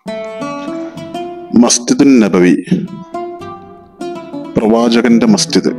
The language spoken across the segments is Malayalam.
മസ്ജിദുൻ നബവി പ്രവാചകന്റെ മസ്ജിദ്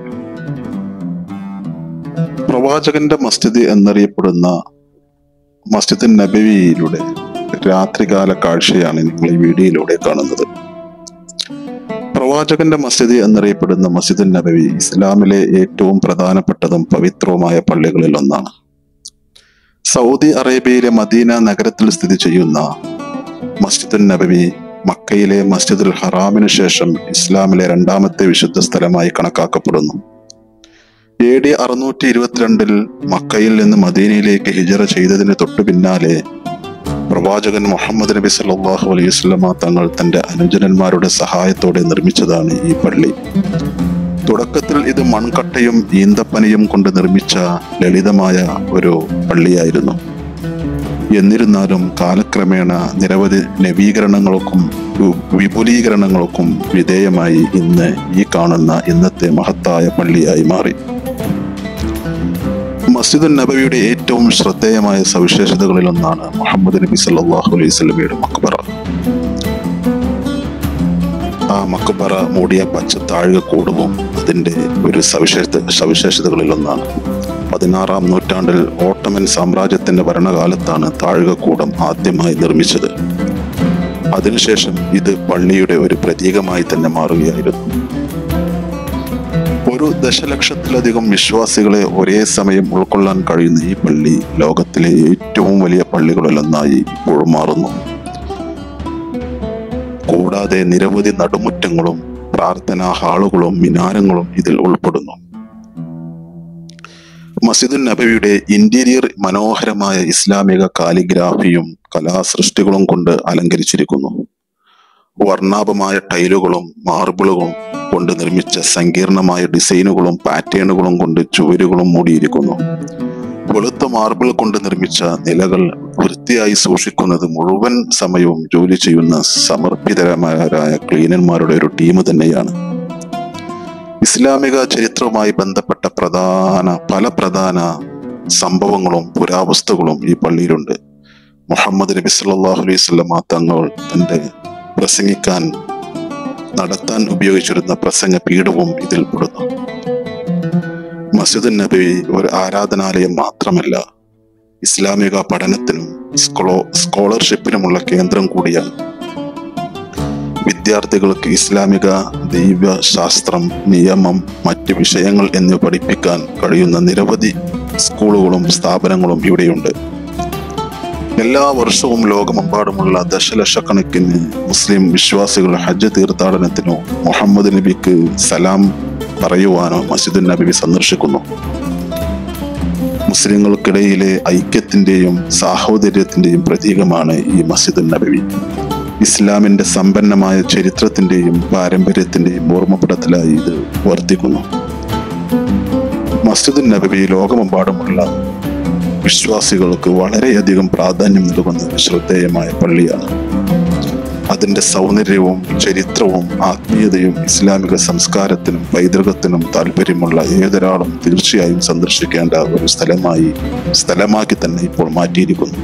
പ്രവാചകന്റെ മസ്ജിദ് എന്നറിയപ്പെടുന്ന മസ്ജിദുൻ നബവിയിലൂടെ രാത്രികാല കാഴ്ചയാണ് നിങ്ങൾ ഈ വീഡിയോയിലൂടെ കാണുന്നത് പ്രവാചകന്റെ മസ്ജിദ് എന്നറിയപ്പെടുന്ന മസ്ജിദുൻ നബവി ഇസ്ലാമിലെ ഏറ്റവും പ്രധാനപ്പെട്ടതും പവിത്രവുമായ പള്ളികളിൽ ഒന്നാണ് സൗദി അറേബ്യയിലെ മദീന നഗരത്തിൽ സ്ഥിതി ചെയ്യുന്ന മസ്ജിദുൻ നബവി മക്കയിലെ മസ്ജിദുൽ ഹറാമിനു ശേഷം ഇസ്ലാമിലെ രണ്ടാമത്തെ വിശുദ്ധ സ്ഥലമായി കണക്കാക്കപ്പെടുന്നു എ ഡി അറുന്നൂറ്റി ഇരുപത്തിരണ്ടിൽ മക്കയിൽ നിന്ന് മദീനയിലേക്ക് ഹിജറ ചെയ്തതിന് തൊട്ടു പിന്നാലെ പ്രവാചകൻ മുഹമ്മദ് നബി സല്ലല്ലാഹു അലൈഹി വസല്ലമ തങ്ങൾ തന്റെ അനുജനന്മാരുടെ സഹായത്തോടെ നിർമ്മിച്ചതാണ് ഈ പള്ളി തുടക്കത്തിൽ ഇത് മൺകട്ടയും ഈന്തപ്പനയും കൊണ്ട് നിർമ്മിച്ച ലളിതമായ ഒരു പള്ളിയായിരുന്നു എന്നിരുന്നാലും കാലക്രമേണ നിരവധി നവീകരണങ്ങൾക്കും വി- വിപുലീകരണങ്ങൾക്കും വിധേയമായി ഇന്ന് ഈ കാണുന്ന ഇന്നത്തെ മഹത്തായ പള്ളിയായി മാറി മസ്ജിദുൻ നബവിയുടെ ഏറ്റവും ശ്രദ്ധേയമായ സവിശേഷതകളിൽ ഒന്നാണ് മുഹമ്മദ് നബി സല്ലല്ലാഹു അലൈഹി വസല്ലമയുടെ മക്ബറ ആ മക്ബറ മൂടിയ പച്ച താഴ്ക കൂടുവും അതിന്റെ ഒരു സവിശേഷ സവിശേഷതകളിൽ ഒന്നാണ് പതിനാറാം നൂറ്റാണ്ടിൽ ഓട്ടമൻ സാമ്രാജ്യത്തിന്റെ ഭരണകാലത്താണ് താഴ്കക്കൂടം ആദ്യമായി നിർമ്മിച്ചത് അതിനുശേഷം ഇത് പള്ളിയുടെ ഒരു പ്രതീകമായി തന്നെ മാറുകയായിരുന്നു ഒരു ദശലക്ഷത്തിലധികം വിശ്വാസികളെ ഒരേ സമയം ഉൾക്കൊള്ളാൻ കഴിയുന്ന ഈ പള്ളി ലോകത്തിലെ ഏറ്റവും വലിയ പള്ളികളിലൊന്നായി ഇപ്പോഴും മാറുന്നു കൂടാതെ നിരവധി നടുമുറ്റങ്ങളും പ്രാർത്ഥനാ ഹാളുകളും മിനാരങ്ങളും ഇതിൽ ഉൾപ്പെടുന്നു മസ്ജിദുൻ നബവിയുടെ ഇന്റീരിയർ മനോഹരമായ ഇസ്ലാമിക കാലിഗ്രാഫിയും കലാസൃഷ്ടികളും കൊണ്ട് അലങ്കരിച്ചിരിക്കുന്നു വർണ്ണാഭമായ ടൈലുകളും മാർബിളുകളും കൊണ്ട് നിർമ്മിച്ച സങ്കീർണമായ ഡിസൈനുകളും പാറ്റേണുകളും കൊണ്ട് ചുവരുകളും മൂടിയിരിക്കുന്നു വെളുത്ത മാർബിൾ കൊണ്ട് നിർമ്മിച്ച നിലകൾ വൃത്തിയായി സൂക്ഷിക്കുന്നത് മുഴുവൻ സമയവും ജോലി ചെയ്യുന്ന സമർപ്പിതരമാരായ ക്ലീനന്മാരുടെ ഒരു ടീം തന്നെയാണ് ഇസ്ലാമിക ചരിത്രവുമായി ബന്ധപ്പെട്ട പ്രധാന പല പ്രധാന സംഭവങ്ങളും പുരാവസ്തുക്കളും ഈ പള്ളിയിലുണ്ട് മുഹമ്മദ് നബി സല്ലല്ലാഹു അലൈഹി വസല്ലമ തങ്ങൾ തന്റെ പ്രസംഗിക്കാൻ നടത്താൻ ഉപയോഗിച്ചിരുന്ന പ്രസംഗ പീഠവും ഇതിൽ പെടുന്നു മസ്ജിദ് നബി ഒരു ആരാധനാലയം മാത്രമല്ല ഇസ്ലാമിക പഠനത്തിനും സ്കോളോ സ്കോളർഷിപ്പിനുമുള്ള കേന്ദ്രം കൂടിയാണ് വിദ്യാർത്ഥികൾക്ക് ഇസ്ലാമിക ദൈവശാസ്ത്രം നിയമം മറ്റ് വിഷയങ്ങൾ എന്നിവ പഠിപ്പിക്കാൻ കഴിയുന്ന നിരവധി സ്കൂളുകളും സ്ഥാപനങ്ങളും ഇവിടെയുണ്ട് എല്ലാ വർഷവും ലോകമെമ്പാടുമുള്ള ദശലക്ഷക്കണക്കിന് മുസ്ലിം വിശ്വാസികൾ ഹജ്ജ് തീർത്ഥാടനത്തിനോ മുഹമ്മദ് നബിക്ക് സലാം പറയുവാനോ മസ്ജിദുൻ നബി സന്ദർശിക്കുന്നു മുസ്ലിങ്ങൾക്കിടയിലെ ഐക്യത്തിന്റെയും സാഹോദര്യത്തിന്റെയും പ്രതീകമാണ് ഈ മസ്ജിദുൻ നബവി ഇസ്ലാമിന്റെ സമ്പന്നമായ ചരിത്രത്തിന്റെയും പാരമ്പര്യത്തിന്റെയും ഓർമ്മപ്പെടുത്തലായി ഇത് വർത്തിക്കുന്നു മസ്ജിദുൻ നബവി ലോകമെമ്പാടുമുള്ള വിശ്വാസികൾക്ക് വളരെയധികം പ്രാധാന്യം നൽകുന്ന ഒരു ശ്രദ്ധേയമായ പള്ളിയാണ് അതിന്റെ സൗന്ദര്യവും ചരിത്രവും ആത്മീയതയും ഇസ്ലാമിക സംസ്കാരത്തിനും പൈതൃകത്തിനും താല്പര്യമുള്ള ഏതൊരാളും തീർച്ചയായും സന്ദർശിക്കേണ്ട ഒരു സ്ഥലമായി സ്ഥലമാക്കി തന്നെ ഇപ്പോൾ മാറ്റിയിരിക്കുന്നു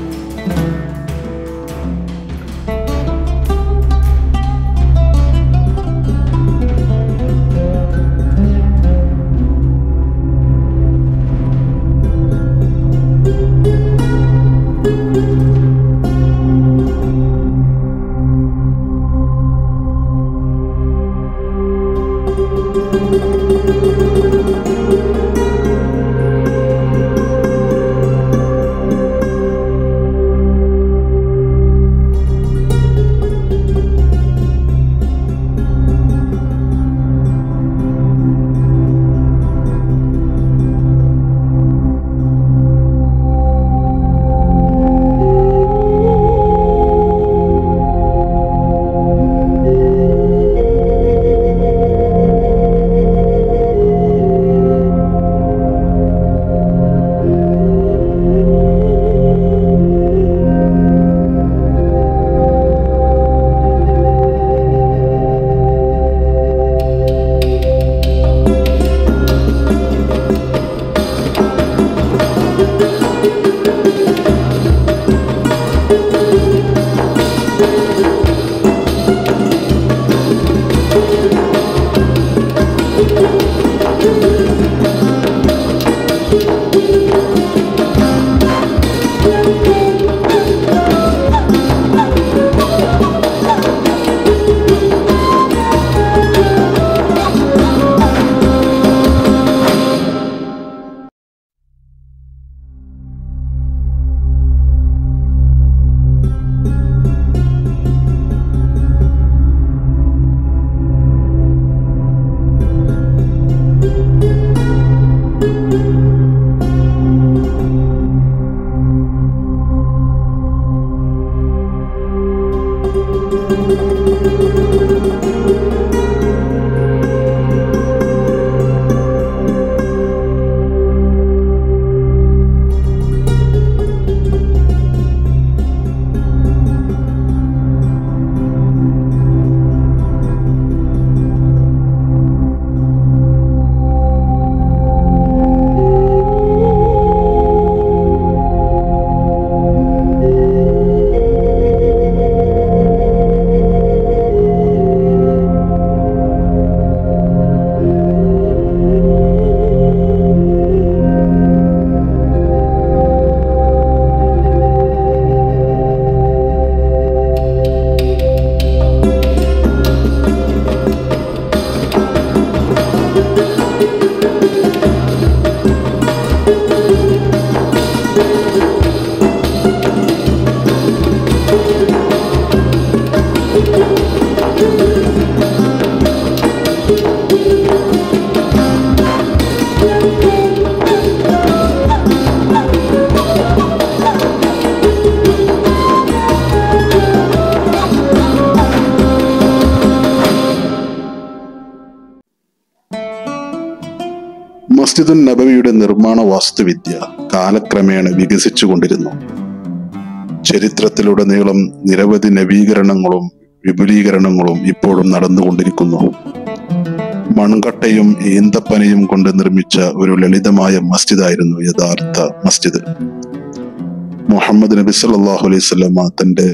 മസ്ജിദുൻ നബവിയുടെ നിർമ്മാണ വാസ്തുവിദ്യ കാലക്രമേണ വികസിച്ചുകൊണ്ടിരുന്നു ചരിത്രത്തിലുടനീളം നിരവധി നവീകരണങ്ങളും വിപുലീകരണങ്ങളും ഇപ്പോഴും നടന്നുകൊണ്ടിരിക്കുന്നു മൺകട്ടയും ഈന്തപ്പനയും കൊണ്ട് നിർമ്മിച്ച ഒരു ലളിതമായ മസ്ജിദായിരുന്നു യഥാർത്ഥ മസ്ജിദ് മുഹമ്മദ് നബി സല്ലല്ലാഹു അലൈഹി വസല്ലമ തന്റെ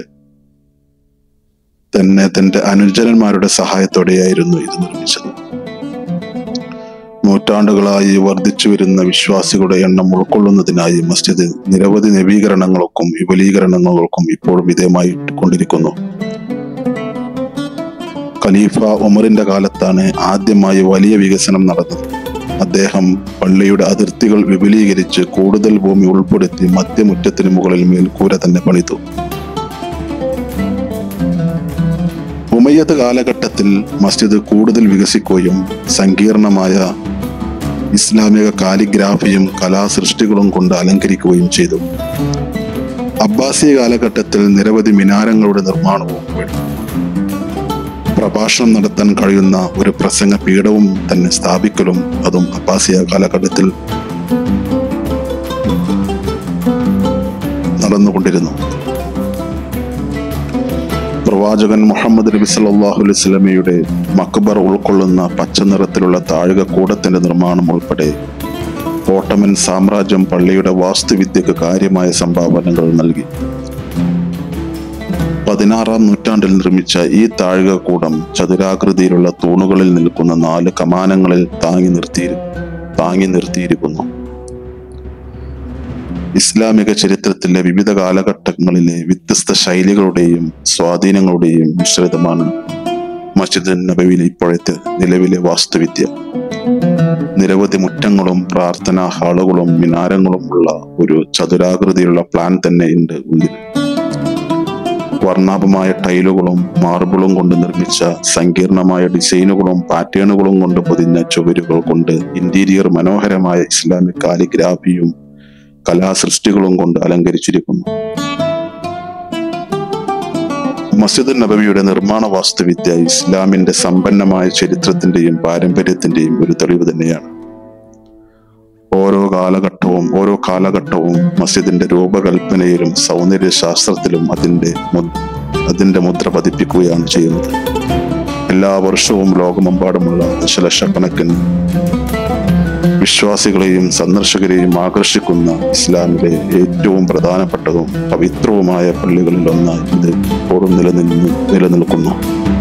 തന്നെ തന്റെ അനുചരന്മാരുടെ സഹായത്തോടെയായിരുന്നു ഇത് നിർമ്മിച്ചത് നൂറ്റാണ്ടുകളായി വർദ്ധിച്ചു വരുന്ന വിശ്വാസികളുടെ എണ്ണം ഉൾക്കൊള്ളുന്നതിനായി മസ്ജിദ് നിരവധി നവീകരണങ്ങൾക്കും വിപുലീകരണങ്ങൾക്കും ഇപ്പോഴും വിധേയമായി കൊണ്ടിരിക്കുന്നു ഖലീഫ ഉമറിന്റെ കാലത്താണ് ആദ്യമായി വലിയ വികസനം നടന്നത് അദ്ദേഹം പള്ളിയുടെ അതിർത്തികൾ വിപുലീകരിച്ച് കൂടുതൽ ഭൂമി ഉൾപ്പെടുത്തി മധ്യമുറ്റത്തിന് മുകളിൽ മേൽക്കൂര തന്നെ പണിതു ഉമയ്യത്ത് കാലഘട്ടത്തിൽ മസ്ജിദ് കൂടുതൽ വികസിക്കുകയും സങ്കീർണമായ ഇസ്ലാമിക കാലിഗ്രാഫിയും കലാസൃഷ്ടികളും കൊണ്ട് അലങ്കരിക്കുകയും ചെയ്തു അബ്ബാസിയ കാലഘട്ടത്തിൽ നിരവധി മിനാരങ്ങളുടെ നിർമ്മാണവും വേണം പ്രഭാഷണം നടത്താൻ കഴിയുന്ന ഒരു പ്രസംഗ പീഠവും തന്നെ സ്ഥാപിക്കലും അതും അബ്ബാസിയ കാലഘട്ടത്തിൽ നടന്നുകൊണ്ടിരുന്നു പ്രവാചകൻ മുഹമ്മദ് നബി സല്ലല്ലാഹു അലൈഹി വസല്ലമയുടെ മക്ബർ ഉൾക്കൊള്ളുന്ന പച്ച നിറത്തിലുള്ള താഴിക കൂടത്തിന്റെ നിർമ്മാണം ഉൾപ്പെടെ ഓട്ടമൻ സാമ്രാജ്യം പള്ളിയുടെ വാസ്തുവിദ്യക്ക് കാര്യമായ സംഭാവനകൾ നൽകി പതിനാറാം നൂറ്റാണ്ടിൽ നിർമ്മിച്ച ഈ താഴിക കൂടം ചതുരാകൃതിയിലുള്ള തൂണുകളിൽ നിൽക്കുന്ന നാല് കമാനങ്ങളിൽ താങ്ങി നിർത്തി താങ്ങി നിർത്തിയിരിക്കുന്നു ഇസ്ലാമിക ചരിത്രത്തിലെ വിവിധ കാലഘട്ടങ്ങളിലെ വ്യത്യസ്ത ശൈലികളുടെയും സ്വാധീനങ്ങളുടെയും മിശ്രിതമാണ് മസ്ജിദ് നബവിയിലെ ഇപ്പോഴത്തെ നിലവിലെ വാസ്തുവിദ്യ നിരവധി മുറ്റങ്ങളും പ്രാർത്ഥനാ ഹാളുകളും മിനാരങ്ങളും ഉള്ള ഒരു ചതുരാകൃതിയിലുള്ള പ്ലാൻ തന്നെ ഉണ്ട് ഉള്ളിൽ വർണ്ണാഭമായ ടൈലുകളും മാർബിളും കൊണ്ട് നിർമ്മിച്ച സങ്കീർണമായ ഡിസൈനുകളും പാറ്റേണുകളും കൊണ്ട് പൊതിഞ്ഞ ചുവരുകൾ കൊണ്ട് ഇന്റീരിയർ മനോഹരമായ ഇസ്ലാമിക് കാലിഗ്രാഫിയും കലാസൃഷ്ടികളും കൊണ്ട് അലങ്കരിച്ചിരിക്കുന്നു മസ്ജിദ് നബവിയുടെ നിർമ്മാണ വാസ്തുവിദ്യ ഇസ്ലാമിന്റെ സമ്പന്നമായ ചരിത്രത്തിന്റെയും പാരമ്പര്യത്തിന്റെയും ഒരു തെളിവ് തന്നെയാണ് ഓരോ കാലഘട്ടവും ഓരോ കാലഘട്ടവും മസ്ജിദിന്റെ രൂപകൽപ്പനയിലും സൗന്ദര്യ ശാസ്ത്രത്തിലും അതിന്റെ മു- അതിന്റെ മുദ്ര പതിപ്പിക്കുകയാണ് ചെയ്യുന്നത് എല്ലാ വർഷവും ലോകമെമ്പാടുമുള്ള ദശലക്ഷക്കണക്കിന് വിശ്വാസികളെയും സന്ദർശകരെയും ആകർഷിക്കുന്ന ഇസ്ലാമിലെ ഏറ്റവും പ്രധാനപ്പെട്ടതും പവിത്രവുമായ പള്ളികളിൽ ഒന്നായി ഇത് ഇപ്പോഴും നിലനിന്ന് നിലനിൽക്കുന്നു